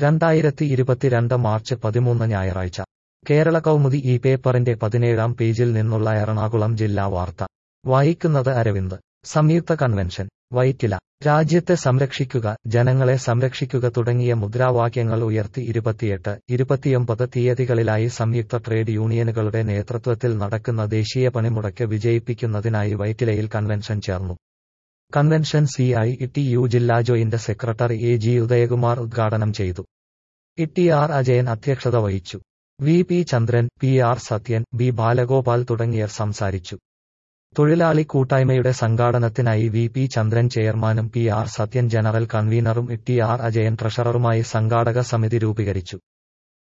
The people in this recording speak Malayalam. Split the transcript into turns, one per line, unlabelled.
രണ്ടായിരത്തി ഇരുപത്തിരണ്ട് മാർച്ച് പതിമൂന്ന് ഞായറാഴ്ച കേരള കൗമുദി ഈ പേപ്പറിന്റെ പതിനേഴാം പേജിൽ നിന്നുള്ള എറണാകുളം ജില്ലാ വാർത്ത വായിക്കുന്നത് അരവിന്ദ് സംയുക്ത കൺവെൻഷൻ വൈറ്റില രാജ്യത്തെ സംരക്ഷിക്കുക ജനങ്ങളെ സംരക്ഷിക്കുക തുടങ്ങിയ മുദ്രാവാക്യങ്ങൾ ഉയർത്തി ഇരുപത്തിയെട്ട് ഇരുപത്തിയൊമ്പത് തീയതികളിലായി സംയുക്ത ട്രേഡ് യൂണിയനുകളുടെ നേതൃത്വത്തിൽ നടക്കുന്ന ദേശീയ പണിമുടക്ക് വിജയിപ്പിക്കുന്നതിനായി വൈറ്റിലയിൽ കൺവെൻഷൻ ചേർന്നു convention C I T U ജില്ലാ joint secretary A G Udayakumar ഉദ്ഘാടനം ചെയ്തു ഇ ആർ അജയൻ അധ്യക്ഷത വഹിച്ചു V P Chandran P R Sathyan B Balagopal തുടങ്ങിയവർ സംസാരിച്ചു തൊഴിലാളി കൂട്ടായ്മയുടെ സംഘാടനത്തിനായി വി പി ചന്ദ്രൻ ചെയർമാനും പി ആർ സത്യൻ ജനറൽ കൺവീനറും ഇ ആർ അജയൻ ട്രഷററുമായി സംഘാടക സമിതി രൂപീകരിച്ചു